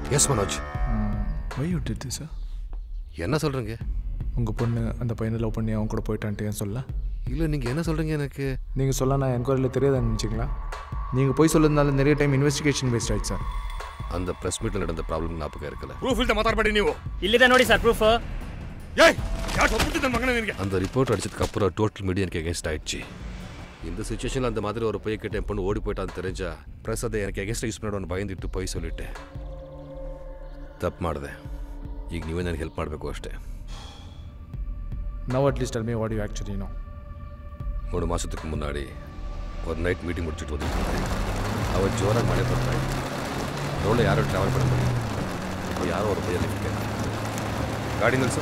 S Manoj why you did sir என்ன சொல்கிறீங்க உங்கள் பொண்ணு அந்த பையனை லவ் பண்ணி அவன் கூட போயிட்டான்ட்டு ஏன் சொல்ல இல்லை நீங்கள் என்ன சொல்கிறீங்க எனக்கு நீங்கள் சொல்ல நான் என்கொயரியில் தெரியாதுன்னு நினச்சிங்களா நீங்கள் போய் சொல்லதுனால நிறைய டைம் இன்வெஸ்டிகேஷன் வேஸ்ட் ஆயிடுச்சு சார் அந்த ப்ரெஸ் மீட்டில் நடந்த ப்ராಬ್ಲಮ್ ಜ್ಞಾಪಕ ಇರಕಲ್ಲ ಪ್ರೂಫ್ ಇಲ್ದ ಮಾತಾಡ್ಬೇಡಿ ನೀವು ಇಲ್ಲಿದೆ ನೋಡಿ ಸರ್ ಪ್ರೂಫ್ ಏಯ್ ಯಾಕೆ ಒಪ್ಪಿಟ್ಟು ನನ್ನ ಮಗನ ನಿನಗೆ அந்த ரிப்போர்ட் அடிச்சதுக்கு அப்புறம் டோட்டல் மீடியா எனக்கு எகென்ஸ்ட் ஆயிடுச்சு இந்த சுச்சுவேஷனில் அந்த மாதிரி ஒரு பையன் கிட்ட என் பொண்ணு ஓடி போயிட்டான்னு தெரிஞ்சா ப்ரெஸ் அதை எனக்கு எகென்ஸ்ட் யூஸ் பண்ணிடுவோன்னு பயந்துட்டு போய் சொல்லிட்டேன் ತಪ್ಪು ಮಾಡಿದೆ ಈಗ ನೀವೇ ನನಗೆ ಹೆಲ್ಪ್ ಮಾಡಬೇಕು ಅಷ್ಟೇ நவ் அட்லீஸ்ட் அல்மே வாட் யூ ஆக்சுவலி நோ மூணு மாதத்துக்கு முன்னாடி ஒரு நைட் மீட்டிங் முடிச்சுட்டு வந்துட்டு இருந்தேன் அவள் ஜோராக மழை ಬರ್ತಾ ಇತ್ತು ರೋಡ್ல ಯಾರೋ ಟ್ರಾವೆಲ್ பண்ண முடியும் இப்போ யாரோ ஒரு பையன் லிஃப்ட் ಗಾಡಿ ನಿಲ್ಸು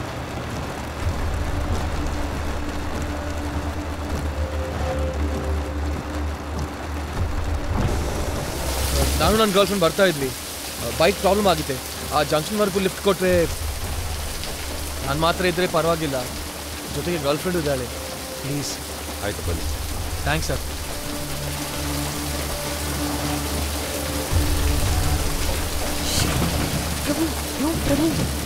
ನಾನು ನನ್ನ ಗರ್ಲ್ ಫ್ರೆಂಡ್ ಬರ್ತಾ ಇದ್ವಿ ಬೈಕ್ ಪ್ರಾಬ್ಲಮ್ ಆಗಿದೆ ಆ ಜಂಕ್ಷನ್ವರೆಗೂ ಲಿಫ್ಟ್ ಕೊಟ್ಟರೆ ನಾನು ಮಾತ್ರ ಇದ್ದರೆ ಪರವಾಗಿಲ್ಲ ಜೊತೆಗೆ ಗರ್ಲ್ ಫ್ರೆಂಡ್ ಇದ್ದಾಳೆ ಪ್ಲೀಸ್ ಆಯ್ತು ಬನ್ನಿ thanks sir Prabhu no Prabhu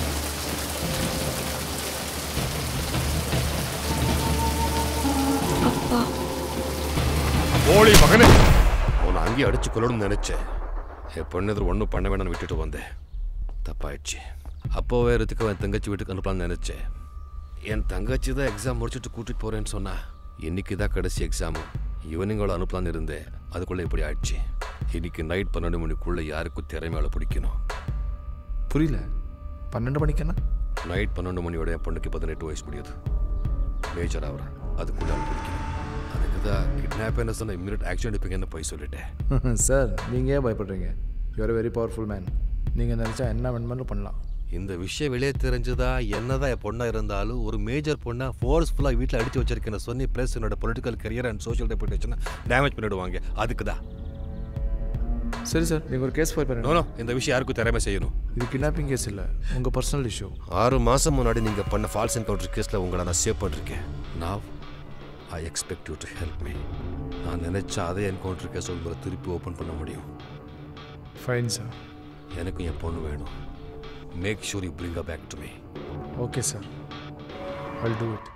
ಅಪ್ಪ ಓಳಿ ಮಗನೇ அவனை அங்கேயே அடிச்சு கொள்ளணும்னு நினைச்சேன் என் பொண்ணு எதிர் ஒன்றும் பண்ண வேணாம்னு விட்டுட்டு வந்தேன் தப்பாயிடுச்சு அப்போவே ரித்துக்கு என் தங்கச்சி வீட்டுக்கு அனுப்பலாம்னு நினைச்சேன் என் தங்கச்சி தான் எக்ஸாம் முடிச்சுட்டு கூட்டிட்டு போறேன்னு சொன்னா இன்னைக்கு தான் கடைசி எக்ஸாமு ஈவினிங்கோட அனுப்பலாம்னு இருந்தேன் அதுக்குள்ளே இப்படி ஆயிடுச்சு இன்னைக்கு நைட் பன்னெண்டு மணிக்குள்ளே யாருக்கும் திறமையால பிடிக்கணும் புரியல பன்னெண்டு மணிக்குன்னா நைட் பன்னெண்டு மணியோட என் பொண்ணுக்கு பதினெட்டு வயசு முடியுது மேஜர் ஆகுறேன் அதுக்குள்ளே அவளை பிடிக்கணும் அதுக்கு தான் கிட்னாப் என்ன சொன்ன இம்மிடியட் ஆக்ஷன் எடுப்பீங்கன்னு போய் சொல்லிட்டேன் சார் நீங்கள் ஏன் பயப்படுறீங்க யூஆர் வெரி பவர்ஃபுல் மேன் நீங்கள் நினச்சா என்ன வேணுமாலும் பண்ணலாம் இந்த விஷயம் வெளியே தெரிஞ்சதா என்னதான் என் பொண்ணா இருந்தாலும் ஒரு மேஜர் பொண்ணா ஃபோர்ஸ்ஃபுல்லாக வீட்டில் அடிச்சு வச்சிருக்கேன்னு சொல்லி ப்ளஸ் என்னோட பொலிட்டிக்கல் கரியர் அண்ட் சோஷியல் ரெப்புடேஷனை டேமேஜ் பண்ணிடுவாங்க அதுக்கு தான் சரி சார் நீங்கள் ஒரு கேஸ் ஃபைல் பண்ணுங்க நோ இந்த விஷயம் யாருக்கும் திறமை செய்யணும் இது கிட்னாப்பிங் கேஸ் இல்லை உங்கள் பர்சனல் இஷ்யூ ஆறு மாதம் முன்னாடி நீங்கள் பண்ண ஃபால்ஸ் என்கவுண்டர் கேஸில் உங்களை நான் சேவ் பண்ணிருக்கேன் நான் I expect you to help me நான் நினைச்சா அதே என்கவுண்டர் கேஸை உங்களை திருப்பி ஓப்பன் பண்ண முடியும் ஃபைன் சார் எனக்கும் என் பொண்ணு வேணும் make sure you bring back to me okay sir I'll do it